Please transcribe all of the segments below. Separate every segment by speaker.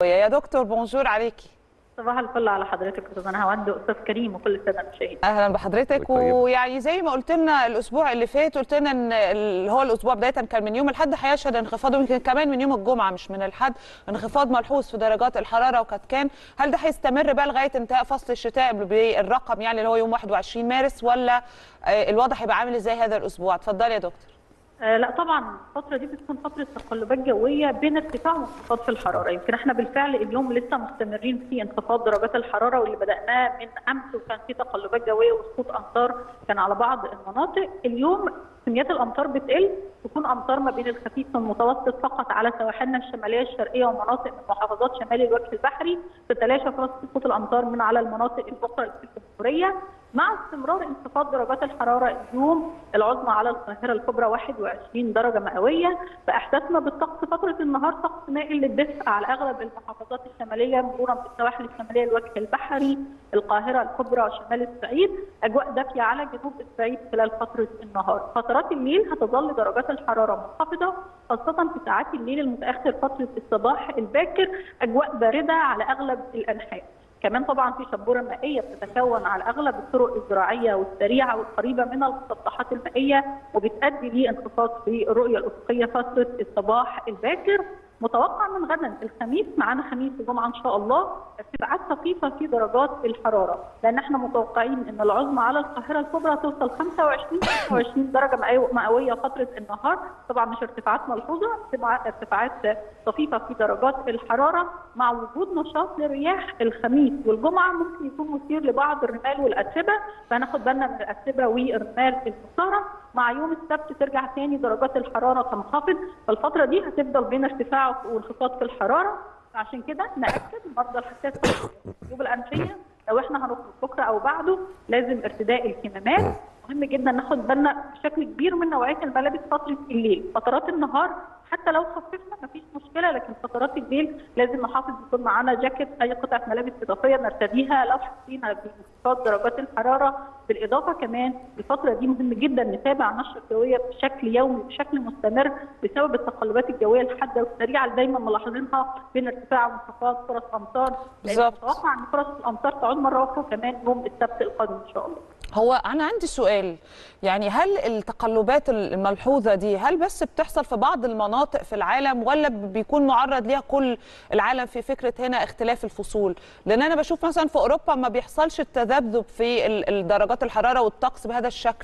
Speaker 1: يا دكتور بونجور عليكي
Speaker 2: صباح الفل على حضرتك استاذ انا هود استاذ كريم وكل الساده المشاهدين
Speaker 1: اهلا بحضرتك
Speaker 3: طيب.
Speaker 1: ويعني زي ما قلت لنا الاسبوع اللي فات قلت لنا ان اللي هو الاسبوع بدايه كان من يوم الاحد هيشهد انخفاض ويمكن كمان من يوم الجمعه مش من الاحد انخفاض ملحوظ في درجات الحراره وقد كان هل ده هيستمر بقى لغايه انتهاء فصل الشتاء بالرقم يعني اللي هو يوم 21 مارس ولا آه، الوضع هيبقى عامل ازاي هذا الاسبوع اتفضلي يا دكتور
Speaker 2: آه لا طبعا الفتره دي بتكون فتره تقلبات جويه بين ارتفاع وانخفاض في الحراره يمكن احنا بالفعل اليوم لسه مستمرين في انخفاض درجات الحراره واللي بداناه من امس وكان في تقلبات جويه وسقوط امطار كان على بعض المناطق اليوم كميات الامطار بتقل تكون امطار ما بين الخفيف والمتوسط فقط على سواحلنا الشماليه الشرقيه ومناطق من محافظات شمال الوجه البحري تتلاشى فرص سقوط الامطار من على المناطق الاخرى في الجمهوريه مع استمرار انخفاض درجات الحراره اليوم العظمى على القاهره الكبرى 21 درجه مئويه باحساسنا بالطقس فتره النهار طقس مائل للدفء على اغلب المحافظات الشماليه مرورا بالسواحل الشماليه الوجه البحري القاهره الكبرى شمال الصعيد اجواء دافيه على جنوب الصعيد خلال فتره النهار فترات الليل هتظل درجات الحراره منخفضه خاصه في ساعات الليل المتاخر فتره الصباح الباكر اجواء بارده على اغلب الانحاء كمان طبعا في شبوره مائيه بتتكون على اغلب الطرق الزراعيه والسريعه والقريبه من المسطحات المائيه وبتؤدي لانخفاض في الرؤيه الافقيه فتره الصباح الباكر متوقع من غدا الخميس معانا خميس وجمعه ان شاء الله ارتفاعات طفيفه في درجات الحراره لان احنا متوقعين ان العظمى على القاهره الكبرى توصل 25 25 درجه مئوية- مئويه فتره النهار طبعا مش ارتفاعات ملحوظه ارتفاع- ارتفاعات طفيفه في درجات الحراره مع وجود نشاط للرياح الخميس والجمعه ممكن يكون مثير لبعض الرمال والاتربه فهناخد بالنا من الاتربه والرمال المثاره مع يوم السبت ترجع تاني درجات الحراره تنخفض فالفتره دي هتفضل بين ارتفاع وانخفاض في الحراره عشان كده ناكد مرضى الحساسيه والجيوب الانفيه لو احنا هنخرج بكره او بعده لازم ارتداء الكمامات مهم جدا ناخد بالنا بشكل كبير من نوعيه الملابس فتره الليل فترات النهار حتى لو خففنا مفيش مشكله لكن فترات الليل لازم نحافظ يكون معانا جاكيت اي قطعه ملابس اضافيه نرتديها لو حسينا بانخفاض درجات الحراره بالاضافه كمان الفتره دي مهم جدا نتابع نشره الجويه بشكل يومي بشكل مستمر بسبب التقلبات الجويه الحاده والسريعه اللي دايما ملاحظينها بين ارتفاع وانخفاض فرص امطار لأن
Speaker 1: بالظبط.
Speaker 2: متوقع ان فرص الامطار تعود مره اخرى كمان يوم السبت القادم ان شاء الله
Speaker 1: هو انا عندي سؤال يعني هل التقلبات الملحوظه دي هل بس بتحصل في بعض المناطق في العالم ولا بيكون معرض ليها كل العالم في فكره هنا اختلاف الفصول لان انا بشوف مثلا في اوروبا ما بيحصلش التذبذب في ال- ال- درجات الحراره والطقس بهذا الشكل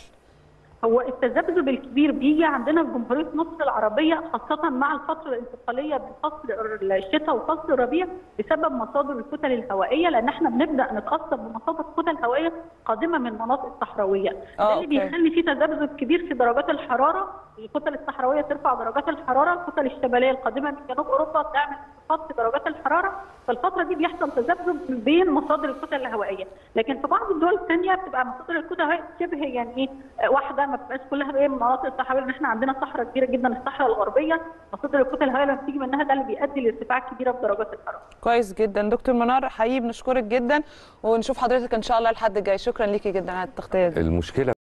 Speaker 2: هو التذبذب الكبير بيجي عندنا في جمهوريه مصر العربيه خاصه مع الفتره الانتقاليه بين فصل الشتاء وفصل الربيع بسبب مصادر الكتل الهوائيه لان احنا بنبدا نتاثر بمصادر كتل هوائيه قادمه من مناطق صحراويه
Speaker 1: آه،
Speaker 2: ده اللي
Speaker 1: أوكي.
Speaker 2: بيخلي في تذبذب كبير في درجات الحراره الكتل الصحراويه ترفع درجات الحراره الكتل الشماليه القادمه من جنوب اوروبا تعمل انخفاض في درجات الحراره فالفتره دي بيحصل تذبذب بين مصادر الكتل الهوائيه لكن في بعض الدول الثانيه بتبقى مصادر الكتل الهوائيه شبه يعني ايه آه، واحده ما بتبقاش كلها ايه من المناطق الصحراويه لان احنا عندنا صحراء كبيره جدا الصحراء الغربيه مصادر الكتل الهوائيه لما بتيجي منها ده اللي بيؤدي لارتفاع كبيره في درجات الحراره
Speaker 1: كويس جدا دكتور منار حقيقي بنشكرك جدا ونشوف حضرتك ان شاء الله الحد الجاي شكرا ليكي جدا على التغطيه دي
Speaker 3: المشكله